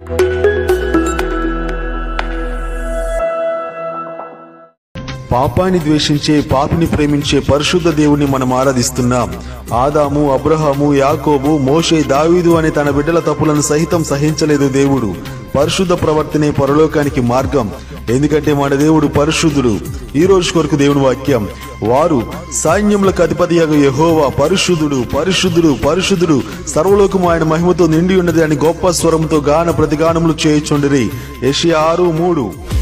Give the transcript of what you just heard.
పాపాన్ని ద్వేషించే పాపిని ప్రేమించే పరిశుద్ధ దేవుని మనం ఆరాధిస్తున్నాం ఆదాము అబ్రహాము యాకోబు మోషే దావీదు అనే తన బిడ్డల తప్పులను సహితం సహించలేదు దేవుడు పరిశుద్ధ ప్రవర్తనే పరలోకానికి మార్గం ఎందుకంటే మన దేవుడు పరిశుద్ధుడు ఈ రోజు కొరకు దేవుని వాక్యం వారు సైన్యములకు అధిపతియాగు యెహోవా పరిశుద్ధుడు పరిశుద్ధుడు పరిశుద్ధుడు సర్వలోకము ఆయన మహిమతో నిండి ఉన్నది అని గొప్ప స్వరంతో గాన ప్రతిగానములు చేయుచుండిరి యెషయా ఆరు మూడు